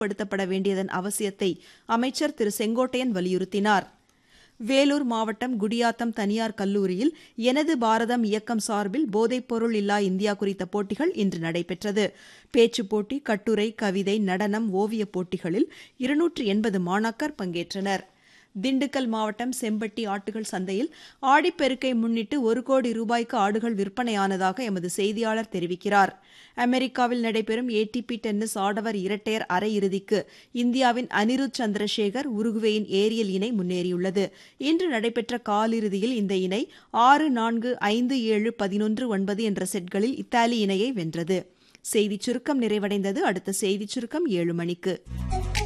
படுத்தப்பட வேண்டியதன் அவசியத்தை அமைச்சர் திரு செங்கோட்டையன் வலியுறுத்தினார் வேலூர் மாவட்டம் குடியாத்தம் தனியார் கல்லூரியில் எனது பாரதம் இயக்கம் சார்பில் போதைப்பொருள் இல்லா இந்தியா குறித்த போட்டிகள் இன்று நடைபெற்றது பேச்சுப் போட்டி கட்டுரை கவிதை நடனம் ஓவியப் போட்டிகளில் இருநூற்று எண்பது மாணாக்கர் பங்கேற்றனர் திண்டுக்கல் மாவட்டம் செம்பட்டி ஆட்டுகள் சந்தையில் ஆடிப்பெருக்கை முன்னிட்டு ஒரு கோடி ரூபாய்க்கு ஆடுகள் விற்பனையானதாக எமது செய்தியாளர் தெரிவிக்கிறார் அமெரிக்காவில் நடைபெறும் ஏடிபி டென்னிஸ் ஆடவர் இரட்டையர் அரையிறுதிக்கு இந்தியாவின் அனிருத் சந்திரசேகர் உருகுவேயின் ஏரியல் இணை முன்னேறியுள்ளது இன்று நடைபெற்ற காலிறுதியில் இந்த இணை ஆறு நான்கு ஐந்து ஏழு பதினொன்று ஒன்பது என்ற செட்களில் இத்தாலி இணையை வென்றது செய்திச் சுருக்கம் நிறைவடைந்தது அடுத்த செய்திச் சுருக்கம் ஏழு மணிக்கு